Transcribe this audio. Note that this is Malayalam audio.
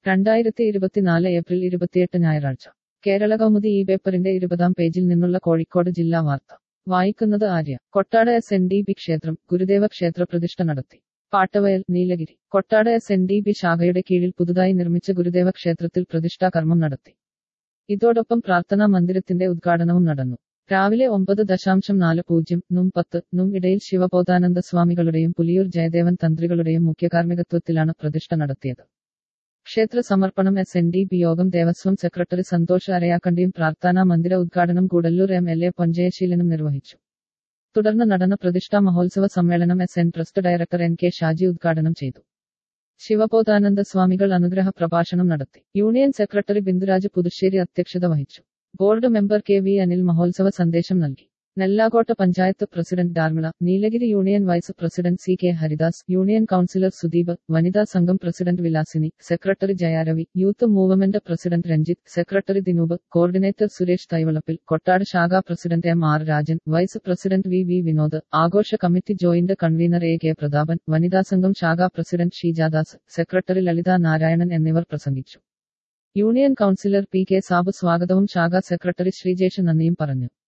രണ്ടായിരത്തി ഇരുപത്തിനാല് ഏപ്രിൽ ഇരുപത്തിയെട്ട് ഞായറാഴ്ച കേരള കൗമുദി ഈ പേപ്പറിന്റെ ഇരുപതാം പേജിൽ നിന്നുള്ള കോഴിക്കോട് ജില്ലാ വാർത്ത വായിക്കുന്നത് Arya Kottad S N D P ക്ഷേത്രം ഗുരുദേവ ക്ഷേത്ര പ്രതിഷ്ഠ നടത്തി Pattavayal Nilgiri Kottad S N D P ശാഖയുടെ കീഴിൽ പുതുതായി നിർമ്മിച്ച ഗുരുദേവ ക്ഷേത്രത്തിൽ പ്രതിഷ്ഠാ കർമ്മം നടത്തി ഇതോടൊപ്പം പ്രാർത്ഥനാ മന്ദിരത്തിന്റെ ഉദ്ഘാടനവും നടന്നു രാവിലെ ഒമ്പത് ദശാംശം നാല് പൂജ്യം നും പത്ത് നും ഇടയിൽ ശിവബോധാനന്ദ സ്വാമികളുടെയും പുലിയൂർ ജയദേവൻ തന്ത്രികളുടെയും മുഖ്യകാർമ്മികത്വത്തിലാണ് പ്രതിഷ്ഠ നടത്തിയത് ക്ഷേത്ര സമർപ്പണം എസ് എൻ ഡി ബി യോഗം ദേവസ്വം സെക്രട്ടറി സന്തോഷ് അരയാക്കണ്ടിയും പ്രാർത്ഥനാ മന്ദിര ഉദ്ഘാടനം കൂടല്ലൂർ എം എൽ എ പൊഞ്ചയശീലനും നിർവഹിച്ചു തുടർന്ന് നടന്ന പ്രതിഷ്ഠാ മഹോത്സവ സമ്മേളനം S N trust director N K Shaji ഉദ്ഘാടനം ചെയ്തു ശിവബോധാനന്ദ സ്വാമികൾ അനുഗ്രഹ പ്രഭാഷണം നടത്തി യൂണിയൻ സെക്രട്ടറി ബിന്ദുരാജ് പുതുശ്ശേരി അധ്യക്ഷത വഹിച്ചു board member K V Anil മഹോത്സവ സന്ദേശം നൽകി Nellakotta panchayat president Darmila Nilgiri union vice president C K Haridas union councillor Sudeep വനിതാ സംഘം president Vilasini secretary Jayaravi youth movement president Ranjith secretary Dinoop coordinator Suresh Thaivalappil Kottad ശാഖാ president M R Rajan vice president V V Vinod ആഘോഷ committee joint convener A K Prathapan വനിതാ സംഘം ശാഖാ പ്രസിഡന്റ് ഷീജാദാസ് സെക്രട്ടറി ലളിത നാരായണൻ എന്നിവർ പ്രസംഗിച്ചു union councillor P K Sab സ്വാഗതവും ശാഖാ സെക്രട്ടറി ശ്രീജേഷ് നന്ദിയും പറഞ്ഞു